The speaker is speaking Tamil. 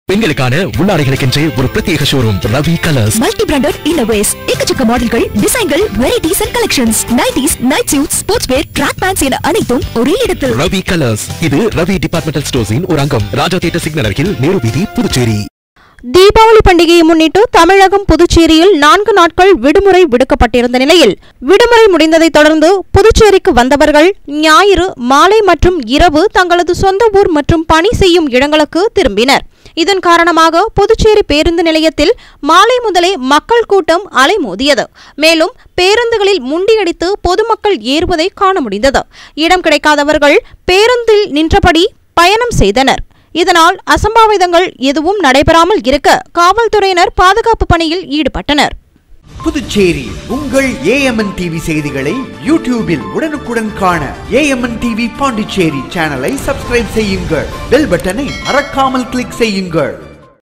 பெண்களுக்கான உள்ளாடைகளுக்கென்றே ஒரு பிரத்யேக showroom Ravi colours multi branded இன்னோவேஸ் எக்கச்சக்க மாடல்கள் டிசைன்கள் varieties and collections nighties night suit sports wear track pants என அனைத்தும் ஒரே இடத்தில் ரவி கலர்ஸ் இது ரவி டிபார்ட்மெண்டல் ஸ்டோர்ஸின் ஒரு அங்கம் ராஜா தியேட்டர் சிக்னல் அருகில் நேரு வீதி புதுச்சேரி தீபாவளி பண்டிகையை முன்னிட்டு தமிழகம் புதுச்சேரியில் நான்கு நாட்கள் விடுமுறை விடுக்கப்பட்டிருந்த நிலையில் விடுமுறை முடிந்ததைத் தொடர்ந்து புதுச்சேரிக்கு வந்தவர்கள் ஞாயிறு மாலை மற்றும் இரவு தங்களது சொந்த ஊர் மற்றும் பணி செய்யும் இடங்களுக்கு திரும்பினர் இதன் காரணமாக புதுச்சேரி பேருந்து நிலையத்தில் மாலை முதலே மக்கள் கூட்டம் அலைமோதியது மேலும் பேருந்துகளில் முண்டியடித்து பொதுமக்கள் ஏறுவதை காண முடிந்தது இடம் கிடைக்காதவர்கள் பேருந்தில் நின்றபடி பயணம் செய்தனர் இதனால் அசம்பாவிதங்கள் எதுவும் நடைபெறாமல் இருக்க காவல்துறையினர் பாதுகாப்பு பணியில் ஈடுபட்டனர் புதுச்சேரி உங்கள் ஏஎம்என் டிவி செய்திகளை யூடியூபில் உடனுக்குடன் காண ஏஎம்என் டிவி பாண்டிச்சேரி சேனலை சப்ஸ்கிரைப் செய்யுங்கள் பெல் பட்டனை மறக்காமல் கிளிக் செய்யுங்கள்